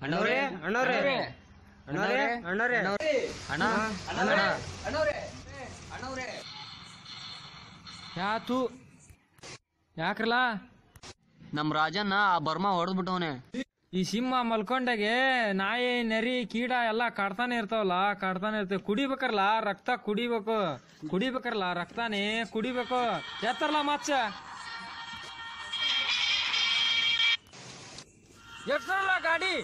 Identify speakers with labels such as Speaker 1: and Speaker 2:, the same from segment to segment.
Speaker 1: ಅಣ್ಣವ್ರೆ ಅಣ್ಣವ್ರೆ ಅಣ್ಣವ್ರೆ ಅಣ್ಣವ್ರೆ ಅಣ್ಣ ಅಣ್ಣ
Speaker 2: ಯಾತು ಯಾಕ್ರಲ್ಲ
Speaker 1: ನಮ್ ರಾಜನ್ನ ಆ ಬರ್ಮಾ ಹೊಡೆದ್ಬಿಟ್ಟವನೆ
Speaker 2: ಈ ಸಿಂಹ ಮಲ್ಕೊಂಡಾಗೆ ನಾಯಿ ನರಿ ಕೀಡ ಎಲ್ಲ ಕಾಡ್ತಾನೆ ಇರ್ತಾವಲ್ಲ ಕಾಡ್ತಾನೆ ಇರ್ತೇವೆ ಕುಡಿಬೇಕಲ್ಲ ರಕ್ತ ಕುಡಿಬೇಕು ಕುಡಿಬೇಕಲ್ಲ ರಕ್ತಾನೇ ಕುಡಿಬೇಕು ಎತ್ತರಲ್ಲ ಮಚ್ಚ ಎತ್ತರಲ್ಲ ಗಾಡಿ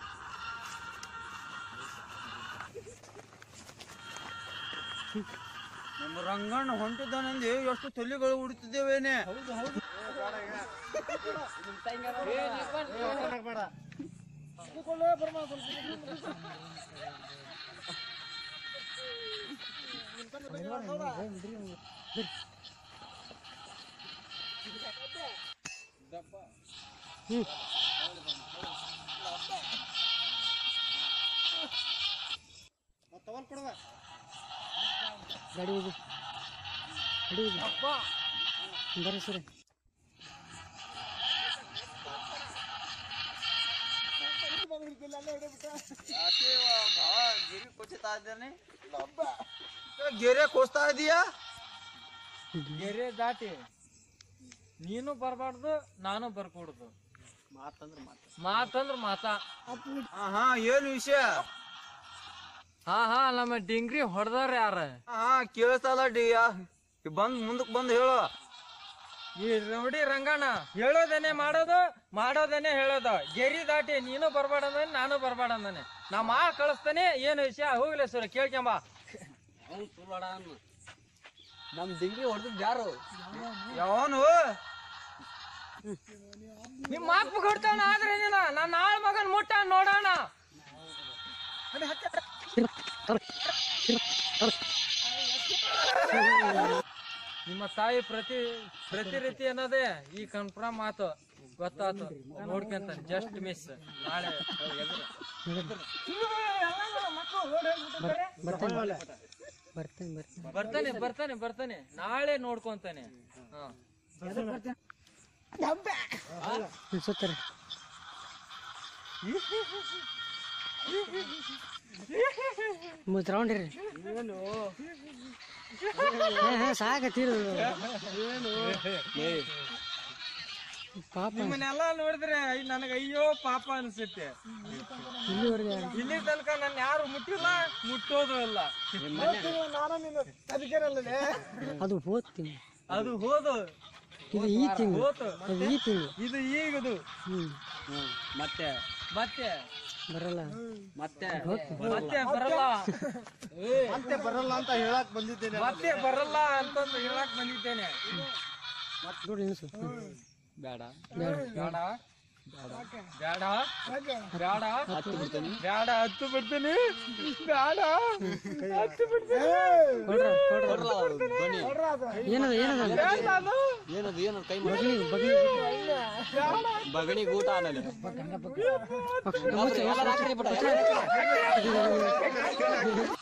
Speaker 3: ನಮ್ಮ ರಂಗಣ್ಣ ಹೊಂಟಿದ್ದಾನಂದು ಎಷ್ಟು ತಲೆಗಳು ಉಡಿತಿದ್ದೇವೇನೆ
Speaker 4: ಗಾಡಿ ಹೋಗು ಗಾಡಿ ಹೋಗು ಬರ್ರಿ ಸರಿ
Speaker 3: ಗಿರಿ ಕೊಚ್ಚುತ್ತಾ ಇದ್ದಾನೆ ಗೆರೆ ಕೋಸ್ತಾ ಇದೀಯಾ
Speaker 2: ಗೆರೆ ದಾಟಿ ನೀನು ಬರಬಾರ್ದು ನಾನು ಬರ್ಕೊಡುದು ಮಾತಂದ್ರ ಮಾತ
Speaker 3: ಹಾ ಹಾ ಏನು ವಿಷಯ
Speaker 2: ಹಾ ಹಾ ನಮ್ಮ ಡಿಂಗ್ರಿ ಹೊಡೆದಾರ ಯಾರ
Speaker 3: ಹಾ ಕೇಳಿಸ್ತಲ್ಲ ಡಿ ಬಂದ್ ಮುಂದಕ್ ಬಂದ್ ಹೇಳು
Speaker 2: ಈ ನೋಡಿ ರಂಗಣ್ಣ ಹೇಳೋದೇನೆ ಮಾಡೋದು ಮಾಡೋದೇನೆ ಹೇಳೋದು ಗೆರಿ ದಾಟಿ ನೀನು ಬರ್ಬೇಡ ಅಂದಾನೆ ನಾನು ಬರ್ಬೇಡ ಅಂದಾನೆ ನಾ ಮಾ ಕಳಿಸ್ತಾನೆ ಏನು ವಿಷಯ ಹೋಗ್ಲಿ ಸರ್ ಕೇಳ್ಕೊಂಬ
Speaker 1: ನಮ್ ದಿಂಗ್ರಿ ಹೊಡೆದ್ ಯಾರು
Speaker 3: ಯಾವನು
Speaker 2: ನಿಮ್ ಮಾಪ್ ಕೊಡ್ತಾನ ಆದ್ರೆ ಏನಿಲ್ಲ ನನ್ನ ಆಳ್ ಮಗನ್ ಮುಟ್ಟ ನೋಡೋಣ ನಿಮ್ಮ ತಾಯಿ ಪ್ರತಿ ಪ್ರತಿ ರೀತಿ ಅನ್ನೋದೇ ಈ ಕನ್ಫರ್ಮ್ ಆತು ಗೊತ್ತಾತು ನೋಡ್ಕೊಂತಾನೆ ಜಸ್ಟ್ ಮಿಸ್ ನಾಳೆ ಎದುರು.
Speaker 4: ಬರ್ತಾನೆ ಬರ್ತಾನೆ ಬರ್ತಾನೆ
Speaker 2: ಬರ್ತಾನೆ ಬರ್ತಾನೆ ಬರ್ತಾನೆ ನಾಳೆ ನೋಡ್ಕೊಂತಾನೆ ಹಾ
Speaker 4: ಅನ್ಸುತ್ತಾರೆ ಮೂವತ್ತು ರೌಂಡ್ ಇರ್ರಿ ಹಾ ಹಾ ಸಾಕತ್ತೀರು ಪಾಪ
Speaker 2: ನಿಮ್ಮನ್ನೆಲ್ಲ ನೋಡಿದ್ರೆ ನನಗೆ ಅಯ್ಯೋ ಪಾಪ ಅನ್ಸುತ್ತೆ
Speaker 4: ಇಲ್ಲಿವರೆಗೆ
Speaker 2: ಇಲ್ಲಿ ತನಕ ನನ್ನ ಯಾರು ಮುಟ್ಟಿಲ್ಲ ಮುಟ್ಟೋದು ಇಲ್ಲ
Speaker 4: ಅದು ಹೋದ್ ತಿಂಗಳು
Speaker 2: ಅದು ಹೋದು
Speaker 4: ಇದು ಈ ತಿಂಗಳು
Speaker 2: ಹೋತು
Speaker 4: ಅದು ಈ ತಿಂಗಳು
Speaker 2: ಇದು ಈಗದು
Speaker 4: ಹ್ಮ್
Speaker 1: ಮತ್ತೆ
Speaker 2: ಮತ್ತೆ
Speaker 4: ಬರಲ್ಲ
Speaker 1: ಮತ್ತೆ
Speaker 2: ಮತ್ತೆ ಬರಲ್ಲ
Speaker 3: ಮತ್ತೆ ಬರಲ್ಲ ಅಂತ ಹೇಳಕ್ ಬಂದಿದ್ದೇನೆ
Speaker 2: ಮತ್ತೆ ಬರಲ್ಲ ಅಂತಂದು ಹೇಳಕ್ ಬಂದಿದ್ದೇನೆ
Speaker 4: ನೋಡಿ ನಿಲ್ಸು
Speaker 1: ಬೇಡ
Speaker 4: ಬೇಡ
Speaker 2: ಬೇಡ ಬೇಡ ಬೇಡ
Speaker 1: ಹತ್ತು ಬಿಡ್ತೇನೆ
Speaker 2: ಬೇಡ ಹತ್ತು ಬಿಡ್ತೀನಿ ಬೇಡ ಹತ್ತು ಬಿಡ್ತೀನಿ
Speaker 4: ಕೊಡ್ರ ಕೊಡ್ರ
Speaker 1: ಧ್ವನಿ
Speaker 4: ಏನದ ಏನದ
Speaker 2: ಬೇಡ ನಾನು.
Speaker 1: ಏನದು ಏನದು ಕೈ
Speaker 4: ಬಗ್ಲಿ ಬಗ್ಲಿ
Speaker 1: ಬಗಣಿ ಊಟ ಆಮೇಲೆ
Speaker 4: ಮುಚ್ಚ, ಮುಚ್ಚ, ಮುಚ್ಚ.